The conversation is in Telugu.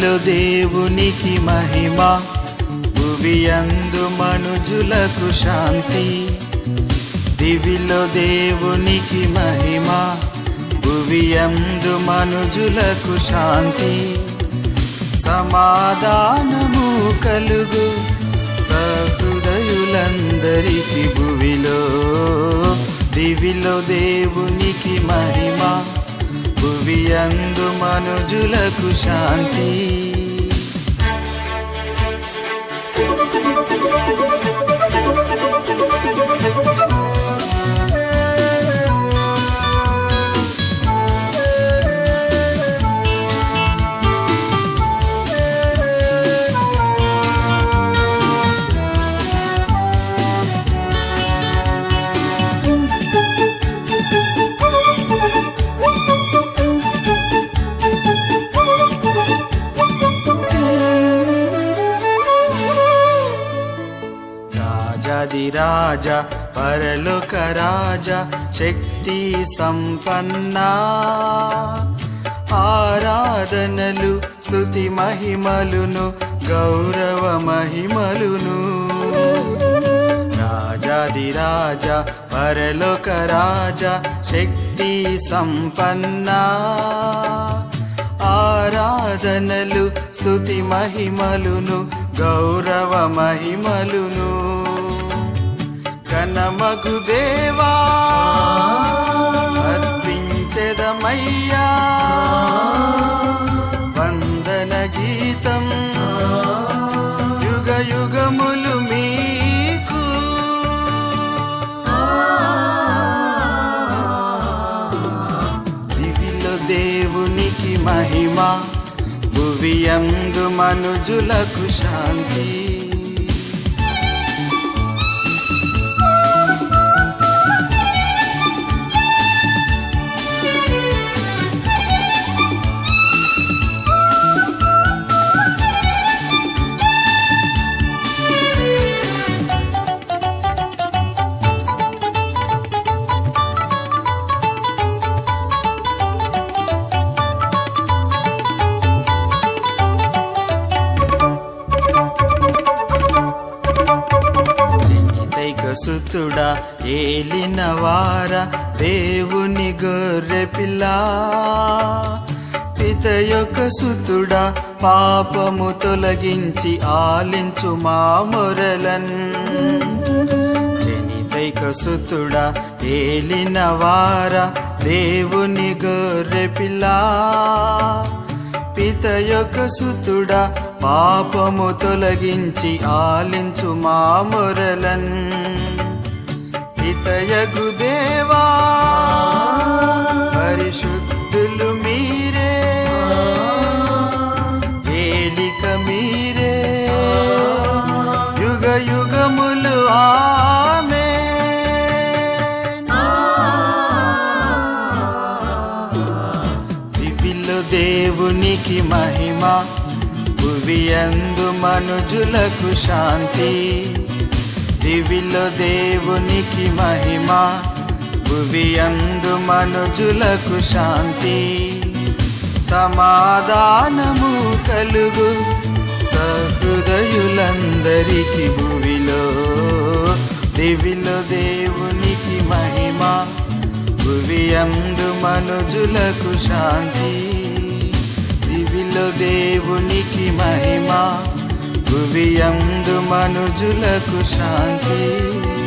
దివిలో దేవునికి మహిమ భువియందు మనుజులకు శాంతి దివిలో దేవునికి మహిమ భువియందు మనుజులకు శాంతి సమాధానము కలుగు సహృదయులందరికి భువిలో దివిలో దేవునికి మహిమ భువియందు మనుజులకు శాంతి రాజాది రాజా పరలోక రాజా శక్తి సంపన్న ఆరాధనలు స్తుతి మహిమలును గౌరవ మహిమలును రాజాది రాజా పరలోక రాజా శక్తి సంపన్న ఆరాధనలు స్తుతి మహిమలును గౌరవ మహిమలును కనమగు దేవా అర్పించెదమయ్యా వందన గీతం యుగ యుగములు మీకు దివిలో దేవునికి మహిమ భువియందు మనుజులకు శాంతి జనితైక సుతుడా ఏలిన వార దేవుని గొర్రె పిల్ల పిత యొక్క సుతుడా పాపము తొలగించి ఆలించు మా మొరలన్ జనితైక సుతుడా ఏలిన వార దేవుని గొర్రె పిల్ల పిత యొక్క సుతుడా పాపము తొలగించి ఆలించు మా మొరలన్ పితయగు దేవా పరిశుద్ధులు మీరే ఏలిక మీరే యుగ యుగములు ఆమె దివిలో దేవునికి మహిమ భువియందు మనుజులకు శాంతి దివిలో దేవునికి మహిమ భువియందు మనుజులకు శాంతి సమాధానము కలుగు సహృదయులందరికి భువిలో దివిలో దేవునికి మహిమ భువియందు మనుజులకు శాంతి దివిలో దేవునికి మహిమ భువియందు మనుజులకు శాంతి